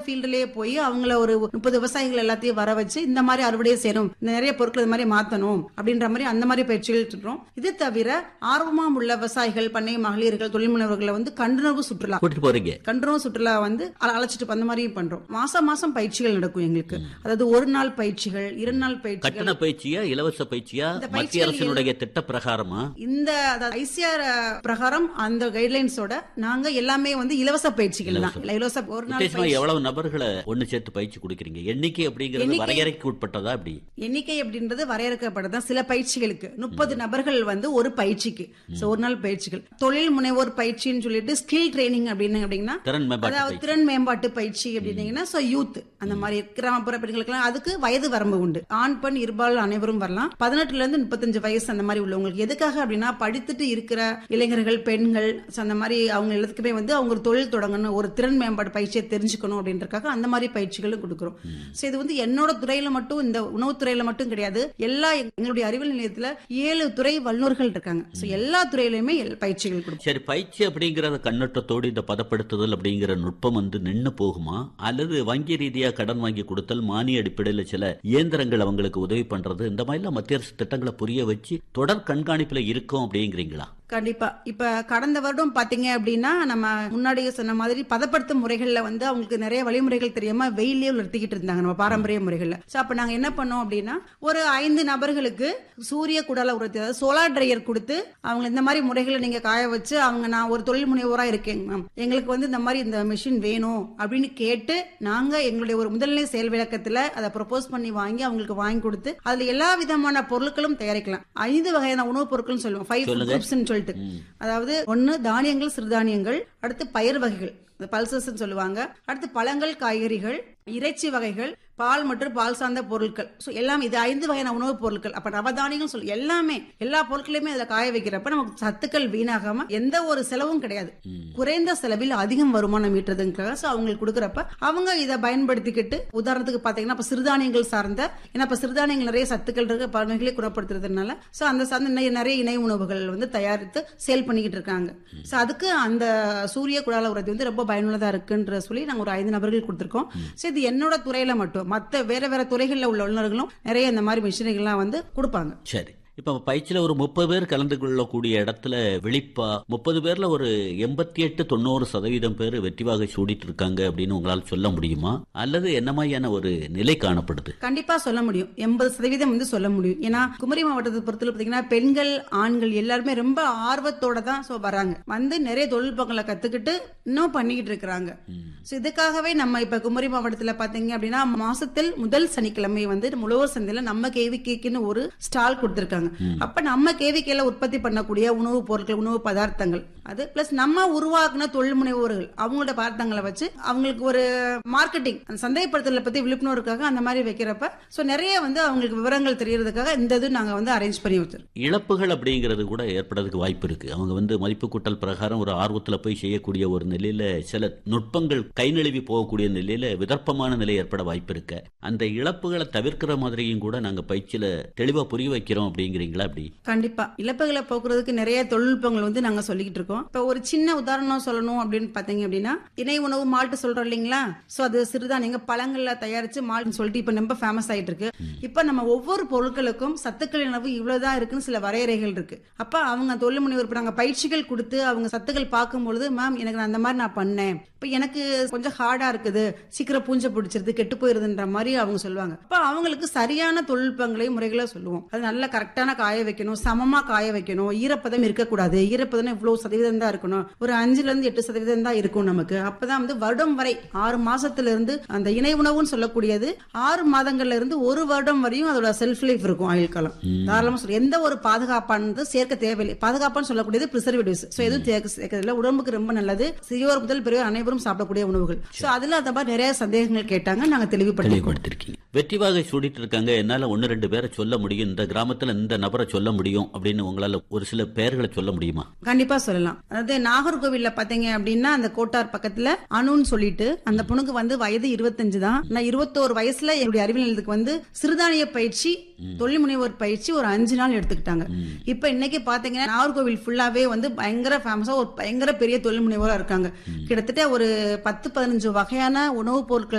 ஃபீல்டுலயே போய் அவங்கள ஒரு முப்பது விவசாயிகள் எல்லாத்தையும் வர வச்சு இந்த மாதிரி அறுவடை செய்யணும் இந்த நிறைய பொருட்கள் இந்த மாதிரி மாத்தணும் அப்படின்ற மாதிரி அந்த மாதிரி பயிற்சிகள் சொல்றோம் இது தவிர ஆர்வமா உள்ள விவசாயிகள் பண்ணை மகளிர்கள் தொழில் முனைவர்களை வந்து கண்டுணர்வு சுற்றுலா கூட்டிட்டு போறீங்க கண்டுணர்வு சுற்றுலா வந்து அல- அழைச்சிட்டு அந்த மாதிரியும் பண்றோம் மாசம் மாசம் பயிற்சிகள் நடக்கும் எங்களுக்கு அதாவது ஒரு நாள் பயிற்சிகள் இரண்டு நாள் பயிற்சிகள் கட்டண பயிற்சியா இலவச பயிற்சியா இந்த மத்திய பயிற்சிகள் அரசினுடைய திட்ட பிரகாரமா இந்த ஐசிஆர் பிரகாரம் அந்த கைட்லைன்ஸோட நாங்க எல்லாமே வந்து இலவச பயிற்சிகள் தான் இலவச ஒரு நாள் உத்தேசமா பயிற்சி. எவ்வளவு நபர்களை ஒண்ணு சேர்த்து பயிற்சி கொடுக்கறீங்க எண்ணிக்கை அப்படிங்கிறது எண்ணிக்கை- வரையறைக்கு உட்பட்டதா அப்படி எண்ணிக்கை அப்படின்றது வரையறுக்கப்பட்டதான் சில பயிற்சிகளுக்கு முப்பது நபர்கள் வந்து ஒரு பயிற்சிக்கு So, ஒரு நாள் பயிற்சிகள் தொழில் முனைவோர் பயிற்சின்னு சொல்லிட்டு ஸ்கில் ட்ரைனிங் அப்படின்னு அப்படின்னா திறன் மேம்பாட்டு அதாவது பயிற்சி. திறன் மேம்பாட்டு பயிற்சி அப்படின்னீங்கன்னா சோ யூத் அந்த மாதிரி கிராமப்புற பெண்களுக்கு அதுக்கு வயது வரம்பு உண்டு ஆண் பெண் இருபால் அனைவரும் வரலாம் பதினெட்டுல இருந்து முப்பத்தஞ்சு வயசு அந்த மாதிரி உள்ளவங்களுக்கு எதுக்காக அப்படின்னா படித்துட்டு இருக்கிற இளைஞர்கள் பெண்கள் so அந்த மாதிரி அவங்க எல்லாத்துக்குமே வந்து அவங்க ஒரு தொழில் தொடங்கணும் ஒரு திறன் மேம்பாடு பயிற்சியை தெரிஞ்சுக்கணும் அப்படின்றக்காக அந்த மாதிரி பயிற்சிகளும் கொடுக்குறோம் சோ இது வந்து என்னோட துறையில மட்டும் இந்த உணவுத்துறையில மட்டும் கிடையாது எல்லா எங்களுடைய அறிவியல் நிலையத்துல ஏழு துறை வல்லுநர்கள் இருக்காங்க சோ எல்லா துறையிலுமே எல்- பயிற்சிகள் கொடுப்போம் சரி பயிற்சி அப்படிங்கறத கண்ணோட்டத்தோடு இந்த பதப்படுத்துதல் அப்படிங்கிற நுட்பம் வந்து நின்னு போகுமா அல்லது வங்கி ரீதியா கடன் வாங்கி கொடுத்தல் மானிய அடிப்படையில சில இயந்திரங்கள் அவங்களுக்கு உதவி பண்றது இந்த மாதிரிலாம் மத்திய அரசு திட்டங்களை புரிய வச்சு தொடர் கண்காணிப்புல இருக்கும் அப்படிங்கிறீங்களா கண்டிப்பா இப்ப கடந்த வருடம் பாத்தீங்க அப்படின்னா நம்ம முன்னாடியே சொன்ன மாதிரி பதப்படுத்தும் முறைகள்ல வந்து அவங்களுக்கு நிறைய வழிமுறைகள் தெரியாம வெயிலே நிறுத்திக்கிட்டு இருந்தாங்க நம்ம பாரம்பரிய முறைகள்ல சோ அப்ப நாங்க என்ன பண்ணோம் அப்படின்னா ஒரு ஐந்து நபர்களுக்கு சூரிய குடல உரத்தி அதாவது சோலார் ட்ரையர் கொடுத்து அவங்க இந்த மாதிரி முறைகளை நீங்க காய வச்சு அவங்க நான் ஒரு தொழில் முனைவோரா இருக்கேங்க மேம் எங்களுக்கு வந்து இந்த மாதிரி இந்த மிஷின் வேணும் அப்படின்னு கேட்டு நாங்க எங்களுடைய ஒரு முதல்நிலை செயல் விளக்கத்துல அதை ப்ரொபோஸ் பண்ணி வாங்கி அவங்களுக்கு வாங்கி கொடுத்து அதுல எல்லா விதமான பொருட்களும் தயாரிக்கலாம் ஐந்து வகையான உணவுப் பொருட்கள் சொல்லுவோம் ஃபைவ் சொல்லுங்க. குரூப்ஸ்னு சொல்லிட்டு அதாவது ஒன்னு தானியங்கள் சிறுதானியங்கள் அடுத்து பயிர் வகைகள் பல்சஸ் சொல்லுவாங்க அடுத்து பழங்கள் காய்கறிகள் இறைச்சி வகைகள் பால் மற்றும் பால் சார்ந்த பொருட்கள் ஸோ எல்லாம் இது ஐந்து வகையான உணவுப் பொருட்கள் அப்ப நவதானியங்கள் சொல்லி எல்லாமே எல்லா பொருட்களையுமே அதுல காய வைக்கிறப்ப நமக்கு சத்துக்கள் வீணாகாம எந்த ஒரு செலவும் கிடையாது குறைந்த செலவில் அதிகம் வருமானம் ஈட்டுறதுக்காக ஸோ அவங்களுக்கு கொடுக்குறப்ப அவங்க இதை பயன்படுத்திக்கிட்டு உதாரணத்துக்கு பாத்தீங்கன்னா இப்ப சிறுதானியங்கள் சார்ந்த ஏன்னா இப்ப சிறுதானியங்கள் நிறைய சத்துக்கள் இருக்கு பழமைகளை குணப்படுத்துறதுனால ஸோ அந்த சார்ந்த நிறைய- நிறைய இணை உணவுகள் வந்து தயாரித்து சேல் பண்ணிக்கிட்டு இருக்காங்க ஸோ அதுக்கு அந்த சூரிய குழால உரத்தி வந்து ரொம்ப பயனுள்ளதா இருக்குன்ற சொல்லி நாங்க ஒரு ஐந்து நபர்கள் கொடுத்திருக்கோம் ஸோ இது என்னோட துறையில மட்டும் மத்த வேற வேற துறைகள்ல உள்ள வல்லுநர்களும் நிறைய இந்த மாதிரி மிஷினரிகள்லாம் வந்து கொடுப்பாங்க சரி இப்ப பயிற்சியில ஒரு முப்பது பேர் கலந்து கொள்ளக்கூடிய இடத்துல விழிப்பா முப்பது பேர்ல ஒரு எண்பத்தி எட்டு தொண்ணூறு சதவீதம் பேர் வெற்றிவாகை சூடிட்டு இருக்காங்க அப்படின்னு உங்களால் சொல்ல முடியுமா அல்லது என்ன மாதிரியான ஒரு நிலை காணப்படுது கண்டிப்பா சொல்ல முடியும் எண்பது சதவீதம் வந்து சொல்ல முடியும் ஏன்னா குமரி மாவட்டத்தை பொறுத்தவரை பாத்தீங்கன்னா பெண்கள் ஆண்கள் எல்லாருமே ரொம்ப ஆர்வத்தோட தான் so வராங்க வந்து நிறைய தொழில்நுட்பங்களை கத்துக்கிட்டு இன்னும் பண்ணிக்கிட்டு இருக்கிறாங்க So இதுக்காகவே நம்ம இப்ப குமரி மாவட்டத்துல பாத்தீங்க அப்படின்னா மாசத்தில் முதல் சனிக்கிழமை வந்து உழவர் சந்தையில நம்ம கேவிகேக்குன்னு ஒரு ஸ்டால் கொடுத்திருக்காங்க அப்ப நம்ம கேவிகேல உற்பத்தி பண்ணக்கூடிய உணவுப் பொருட்கள் உணவு பதார்த்தங்கள் அது பிளஸ் நம்ம உருவாக்குன தொழில் முனைவோர்கள் அவங்களோட பதார்த்தங்களை வச்சு அவங்களுக்கு ஒரு மார்க்கெட்டிங் அந்த சந்தைப்படுத்தலை பத்தி விழிப்புணர்வுக்காக அந்த மாதிரி வைக்கிறப்ப சோ நிறைய வந்து அவங்களுக்கு விவரங்கள் தெரியறதுக்காக இந்த இது நாங்க வந்து அரேஞ்ச் பண்ணி வச்சிருக்கோம் இழப்புகள் அப்படிங்கிறது கூட ஏற்படுறதுக்கு வாய்ப்பு இருக்கு அவங்க வந்து மதிப்பு கூட்டல் பிரகாரம் ஒரு ஆர்வத்துல போய் செய்யக்கூடிய ஒரு நிலையில சில நுட்பங்கள் கை நழுவி போகக்கூடிய நிலையில விதர்ப்பமான நிலை ஏற்பட வாய்ப்பு இருக்கு அந்த இழப்புகளை தவிர்க்கிற மாதிரியும் கூட நாங்க பயிற்சியில தெளிவா புரிய வைக்கிறோம் அப்படிங்கிறீங்களா அப்படி கண்டிப்பா இழப்புகளை போக்குறதுக்கு நிறைய தொழில்நுட்பங்கள் வந்து நாங்க சொல்லிக்கிட்டு இருக்கோம் இப்ப ஒரு சின்ன உதாரணம் சொல்லணும் அப்படின்னு பாத்தீங்க அப்படின்னா இணை உணவு மால்ட் சொல்றோம் இல்லைங்களா சோ அது சிறுதானியங்க பழங்கள்ல தயாரிச்சு மால்ட்னு சொல்லிட்டு இப்ப ரொம்ப ஃபேமஸ் ஆயிட்டு இருக்கு இப்ப நம்ம ஒவ்வொரு பொருட்களுக்கும் சத்துக்கள் அளவு இவ்வளவுதான் இருக்குன்னு சில வரையறைகள் இருக்கு அப்ப அவங்க தொழில் முனைவர் இப்ப நாங்க பயிற்சிகள் கொடுத்து அவங்க சத்துக்கள் பார்க்கும் பொழுது மேம் எனக்கு நான் அந்த மாதிரி நான் பண்ணேன் இப்ப எனக்கு கொஞ்சம் ஹார்டா இருக்குது சீக்கிரம் பூஞ்சை பிடிச்சிருது கெட்டு போயிருதுன்ற மாதிரி அவங்க சொல்லுவாங்க அப்ப அவங்களுக்கு சரியான தொழில்நுட்பங்களையும் முறைகளை சொல்லுவோம் அது நல்ல கரெக்டான காய வைக்கணும் சமமா காய வைக்கணும் ஈரப்பதம் இருக்கக்கூடாது ஈரப்பதம் இவ்வளவு சதவீதம் தான் இருக்கணும் ஒரு அஞ்சுல இருந்து எட்டு சதவீதம் தான் இருக்கும் நமக்கு அப்பதான் வந்து வருடம் வரை ஆறு மாசத்துல இருந்து அந்த இணை உணவுன்னு சொல்லக்கூடியது ஆறு மாதங்கள்ல இருந்து ஒரு வருடம் வரையும் அதோட செல்ஃப் லைஃப் இருக்கும் ஆயுள் காலம் தாராளமா சொல்ல எந்த ஒரு பாதுகாப்பானது சேர்க்க தேவையில்லை பாதுகாப்பான்னு சொல்லக்கூடியது ப்ரிசர்வேட்டிவ்ஸ் சோ எதுவும் சேர்க்க சேர்க்கறதில்ல உடம்புக்கு ரொம்ப நல்லது சிறியோர் முதல் பெரியவர் அனைவரும் சாப்பிடக்கூடிய உணவுகள் சோ அதுல அந்த மாதிரி நிறைய சந்தேகங்கள் கேட்டாங்க நாங்க தெளிவுபடுத்தி தெளிவுபடுத்திருக்கீங்க வெற்றி வாகை சூடிட்டு இருக்காங்க என்னால ஒன்னு ரெண்டு பேரை சொல்ல முடியும் இந்த கிராமத்துல இந்த நபரை சொல்ல முடியும் அப்படின்னு உங்களால ஒரு சில பெயர்களை சொல்ல முடியுமா கண்டிப்பா சொல்லலாம் அதாவது நாகர்கோவில்ல பாத்தீங்க அப்படின்னா அந்த கோட்டார் பக்கத்துல அணுன்னு சொல்லிட்டு அந்த பொண்ணுக்கு வந்து வயது இருபத்தஞ்சு தான் நான் இருபத்தோரு வயசுல என்னுடைய அறிவியல் நிலையத்துக்கு வந்து சிறுதானிய பயிற்சி தொழில் முனைவோர் பயிற்சி ஒரு அஞ்சு நாள் எடுத்துக்கிட்டாங்க இப்ப இன்னைக்கு பாத்தீங்கன்னா நாகர்கோவில் ஃபுல்லாவே வந்து பயங்கர ஃபேமஸா ஒரு பயங்கர பெரிய தொழில் முனைவோரா இருக்காங்க கிட்டத்தட்ட ஒரு பத்து பதினஞ்சு வகையான உணவுப் பொருட்கள்